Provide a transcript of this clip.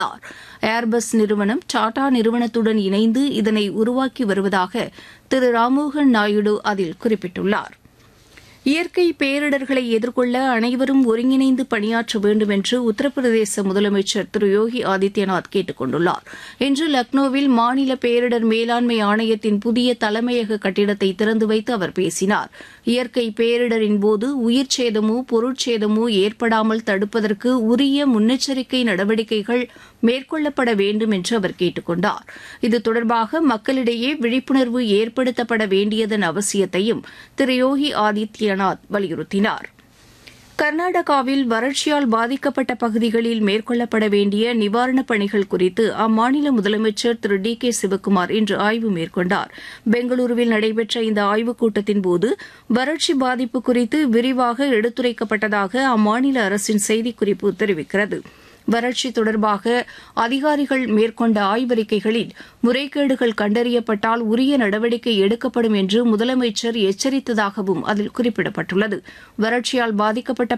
Airbus நிறுவனம் டாடா நிறுவனத்துடன் இணைந்து இதனை உருவாக்கி வருவதாக திரு ராம்மோகன் நாயுடு அதில் குறிப்பிட்டுள்ளார் இயற்கை பேரிடர்களை எதிர்கொள்ள அனைவரும் ஒருங்கிணைந்து பணியாற்ற வேண்டும் என்று உத்தரப்பிரதேச முதலமைச்சர் திரு யோகி ஆதித்யநாத் கேட்டுக் கொண்டுள்ளார் இன்று லக்னோவில் மாநில பேரிடர் மேலாண்மை ஆணையத்தின் புதிய தலைமையக கட்டிடத்தை திறந்து வைத்து அவர் பேசினார் இயற்கை பேரிடரின் போது உயிர் சேதமோ பொருட்சேதமோ ஏற்படாமல் தடுப்பதற்கு உரிய முன்னெச்சரிக்கை நடவடிக்கைகள் மேற்கொள்ளப்பட வேண்டும் என்று அவர் கேட்டுக் கொண்டார் இது தொடர்பாக மக்களிடையே விழிப்புணர்வு ஏற்படுத்தப்பட வேண்டியதன் அவசியத்தையும் திரு யோகி ஆதித்யநாத் வலியுறுத்தினார் கர்நாடகாவில் வறட்சியால் பாதிக்கப்பட்ட பகுதிகளில் மேற்கொள்ளப்பட வேண்டிய நிவாரணப் பணிகள் குறித்து அம்மாநில முதலமைச்சர் திரு டி கே சிவக்குமார் இன்று ஆய்வு மேற்கொண்டார் பெங்களூருவில் நடைபெற்ற இந்த ஆய்வுக் கூட்டத்தின்போது வறட்சி பாதிப்பு குறித்து விரிவாக எடுத்துரைக்கப்பட்டதாக அம்மாநில அரசின் செய்திக்குறிப்பு தெரிவிக்கிறது வறட்சி தொடர்பாக அதிகாரிகள் மேற்கொண்ட ஆய்வறிக்கைகளில் முறைகேடுகள் கண்டறியப்பட்டால் உரிய நடவடிக்கை எடுக்கப்படும் என்று முதலமைச்சர் எச்சரித்ததாகவும் அதில் குறிப்பிடப்பட்டுள்ளது வறட்சியால் பாதிக்கப்பட்ட